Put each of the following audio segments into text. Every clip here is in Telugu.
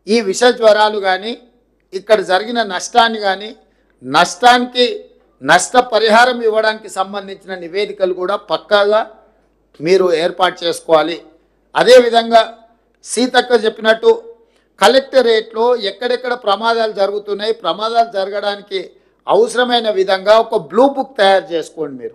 ఈ విష జ్వరాలు కానీ ఇక్కడ జరిగిన నష్టాన్ని కానీ నష్టానికి నష్ట పరిహారం ఇవ్వడానికి సంబంధించిన నివేదికలు కూడా పక్కాగా మీరు ఏర్పాటు చేసుకోవాలి అదేవిధంగా సీతక్క చెప్పినట్టు కలెక్టరేట్లో ఎక్కడెక్కడ ప్రమాదాలు జరుగుతున్నాయి ప్రమాదాలు జరగడానికి అవసరమైన విధంగా ఒక బ్లూ బుక్ తయారు చేసుకోండి మీరు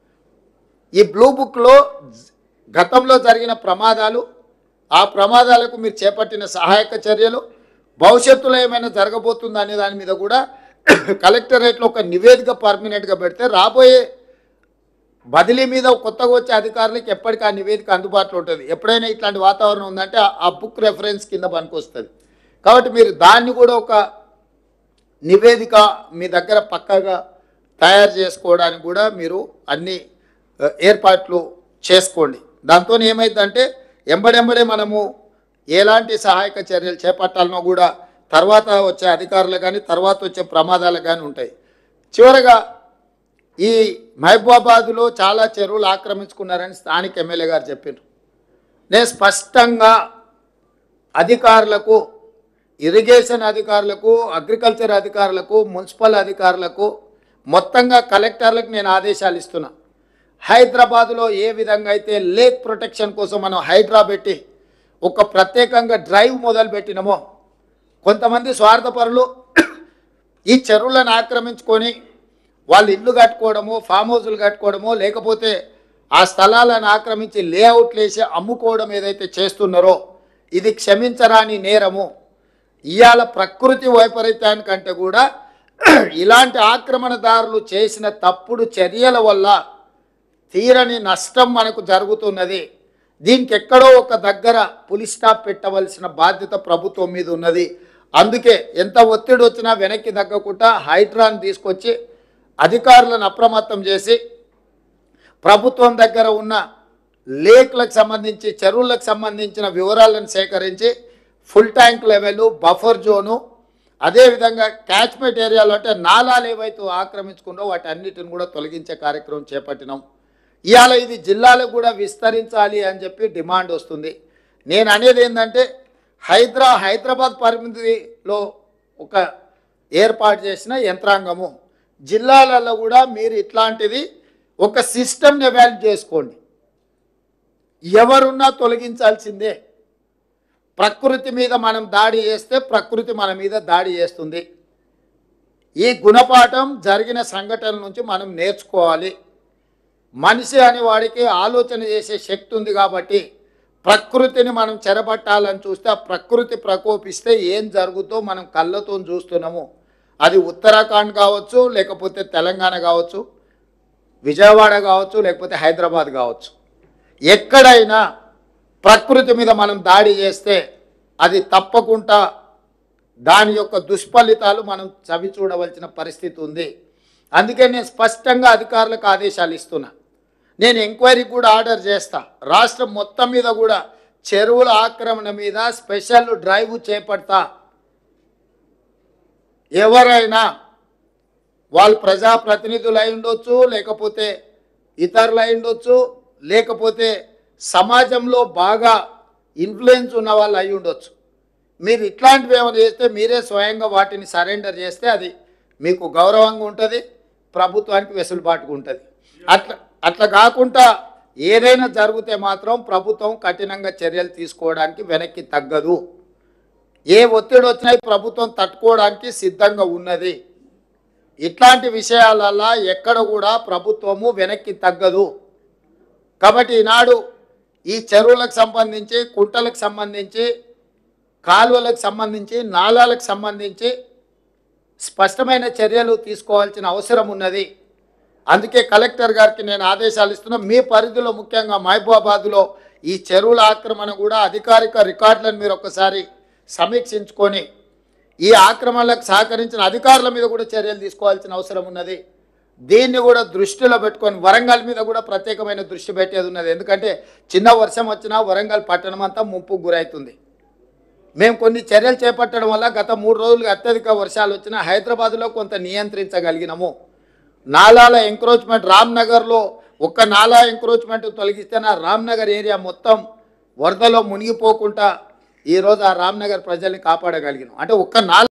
ఈ బ్లూ బుక్లో గతంలో జరిగిన ప్రమాదాలు ఆ ప్రమాదాలకు మీరు చేపట్టిన సహాయక చర్యలు భవిష్యత్తులో ఏమైనా జరగబోతుందా అనే దాని మీద కూడా కలెక్టరేట్లో ఒక నివేదిక పర్మనెంట్గా పెడితే రాబోయే బదిలీ మీద కొత్తగా వచ్చే అధికారులకు ఎప్పటికీ ఆ నివేదిక అందుబాటులో ఉంటుంది ఎప్పుడైనా ఇట్లాంటి వాతావరణం ఉందంటే ఆ- ఆ బుక్ రెఫరెన్స్ కింద పనికొస్తుంది కాబట్టి మీరు దాన్ని కూడా ఒక నివేదిక మీ దగ్గర పక్కాగా తయారు చేసుకోవడానికి కూడా మీరు అన్ని ఆ, ఏర్పాట్లు చేసుకోండి దాంతో ఏమైందంటే ఎంబడెంబడే మనము ఎలాంటి సహాయక చర్యలు చేపట్టాలనో కూడా తర్వాత వచ్చే అధికారులు కానీ తర్వాత వచ్చే ప్రమాదాలు కానీ ఉంటాయి చివరగా ఈ మహబూబాబాద్లో చాలా చెరువులు ఆక్రమించుకున్నారని స్థానిక ఎమ్మెల్యే గారు చెప్పారు నేను స్పష్టంగా అధికారులకు ఇరిగేషన్ అధికారులకు అగ్రికల్చర్ అధికారులకు మున్సిపల్ అధికారులకు మొత్తంగా కలెక్టర్లకు నేను ఆదేశాలు ఇస్తున్నా హైదరాబాదులో ఏ విధంగా అయితే లేక్ ప్రొటెక్షన్ కోసం మనం హైడ్రా పెట్టి ఒక ప్రత్యేకంగా డ్రైవ్ మొదలు పెట్టినామో కొంతమంది స్వార్థపరులు ఈ చెరువులను ఆక్రమించుకొని వాళ్ళు ఇల్లు కట్టుకోవడము ఫామ్ హౌజులు కట్టుకోవడమో లేకపోతే ఆ స్థలాలను ఆక్రమించి లేఅవుట్లు వేసి అమ్ముకోవడం ఏదైతే చేస్తున్నారో ఇది క్షమించరాని నేరము ఇవాళ ప్రకృతి వైపరీత్యానికంటే కూడా ఇలాంటి ఆక్రమణదారులు చేసిన తప్పుడు చర్యల వల్ల తీరని నష్టం మనకు జరుగుతున్నది దీనికి ఎక్కడో ఒక దగ్గర పులి స్టాప్ పెట్టవలసిన బాధ్యత ప్రభుత్వం మీద ఉన్నది అందుకే ఎంత ఒత్తిడి వచ్చినా వెనక్కి తగ్గకుండా హైడ్రాన్ తీసుకొచ్చి అధికారులను అప్రమత్తం చేసి ప్రభుత్వం దగ్గర ఉన్న లేక్లకు సంబంధించి చెరువులకు సంబంధించిన వివరాలను సేకరించి full tank level buffer zone అదేవిధంగా క్యాచ్మెంట్ ఏరియాలో అంటే నాలాలు ఏవైతే ఆక్రమించుకున్నో వాటి అన్నిటిని కూడా తొలగించే కార్యక్రమం చేపట్టినాం ఇవాళ ఇది జిల్లాలకు కూడా విస్తరించాలి అని చెప్పి డిమాండ్ వస్తుంది నేను అనేది ఏంటంటే హైదరా హైదరాబాద్ పరిమితిలో ఒక ఏర్పాటు చేసిన యంత్రాంగము జిల్లాలలో కూడా మీరు ఇట్లాంటిది ఒక సిస్టమ్ని ఎవాల్వ్ చేసుకోండి ఎవరున్నా తొలగించాల్సిందే ప్రకృతి మీద మనం దాడి చేస్తే ప్రకృతి మన మీద దాడి చేస్తుంది ఈ గుణపాఠం జరిగిన సంఘటనల నుంచి మనం నేర్చుకోవాలి మనిషి అనే వాడికి ఆలోచన చేసే శక్తి ఉంది కాబట్టి ప్రకృతిని మనం చెరబట్టాలని చూస్తే ఆ ప్రకృతి ప్రకోపిస్తే ఏం జరుగుతో మనం కళ్ళతో చూస్తున్నాము అది ఉత్తరాఖండ్ కావచ్చు లేకపోతే తెలంగాణ కావచ్చు విజయవాడ కావచ్చు లేకపోతే హైదరాబాద్ కావచ్చు ఎక్కడైనా ప్రకృతి మీద మనం దాడి చేస్తే అది తప్పకుండా దాని యొక్క దుష్ఫలితాలు మనం చవి చూడవలసిన పరిస్థితి ఉంది అందుకే నేను స్పష్టంగా అధికారులకు ఆదేశాలు ఇస్తున్నా నేను ఎంక్వైరీ కూడా ఆర్డర్ చేస్తా రాష్ట్రం మొత్తం మీద కూడా చెరువుల ఆక్రమణ మీద స్పెషల్ డ్రైవ్ చేపడతా ఎవరైనా వాళ్ళు ప్రజాప్రతినిధులు అయి ఉండొచ్చు లేకపోతే ఇతరులు అయి ఉండొచ్చు లేకపోతే సమాజంలో బాగా ఇన్ఫ్లుయెన్స్ ఉన్న వాళ్ళు అయి ఉండొచ్చు మీరు ఇట్లాంటివి ఏమైనా చేస్తే మీరే స్వయంగా వాటిని సరెండర్ చేస్తే అది మీకు గౌరవంగా ఉంటుంది ప్రభుత్వానికి వెసులుబాటుగా ఉంటుంది అట్లా అట్లా కాకుండా ఏదైనా జరిగితే మాత్రం ప్రభుత్వం కఠినంగా చర్యలు తీసుకోవడానికి వెనక్కి తగ్గదు ఏ ఒత్తిడి వచ్చినా ఈ ప్రభుత్వం తట్టుకోవడానికి సిద్ధంగా ఉన్నది ఇట్లాంటి విషయాలల్లా ఎక్కడ కూడా ప్రభుత్వము వెనక్కి తగ్గదు కాబట్టి ఈనాడు ఈ చెరువులకు సంబంధించి కుంటలకు సంబంధించి కాలువలకు సంబంధించి నాలాలకు సంబంధించి స్పష్టమైన చర్యలు తీసుకోవాల్సిన అవసరం ఉన్నది అందుకే కలెక్టర్ గారికి నేను ఆదేశాలు ఇస్తున్నా మీ పరిధిలో ముఖ్యంగా మహబూబాబాద్లో ఈ చెరువుల ఆక్రమణ కూడా అధికారిక రికార్డులను మీరు ఒకసారి సమీక్షించుకొని ఈ ఆక్రమణలకు సహకరించిన అధికారుల మీద కూడా చర్యలు తీసుకోవాల్సిన అవసరం ఉన్నది దీన్ని కూడా దృష్టిలో పెట్టుకొని వరంగల్ మీద కూడా ప్రత్యేకమైన దృష్టి పెట్టేది ఉన్నది ఎందుకంటే చిన్న వర్షం వచ్చినా వరంగల్ పట్టణం అంతా ముంపుకు గురవుతుంది మేము కొన్ని చర్యలు చేపట్టడం వల్ల గత మూడు రోజులుగా అత్యధిక వర్షాలు వచ్చినా హైదరాబాద్లో కొంత నియంత్రించగలిగినాము నాలాల ఎంక్రోచ్మెంట్ రామ్నగర్లో ఒక్క నాలా ఎంక్రోచ్మెంట్ తొలగిస్తే నా రామ్నగర్ ఏరియా మొత్తం వరదలో మునిగిపోకుండా ఈరోజు ఆ రామ్నగర్ ప్రజల్ని కాపాడగలిగినాం అంటే ఒక్క నాలుగు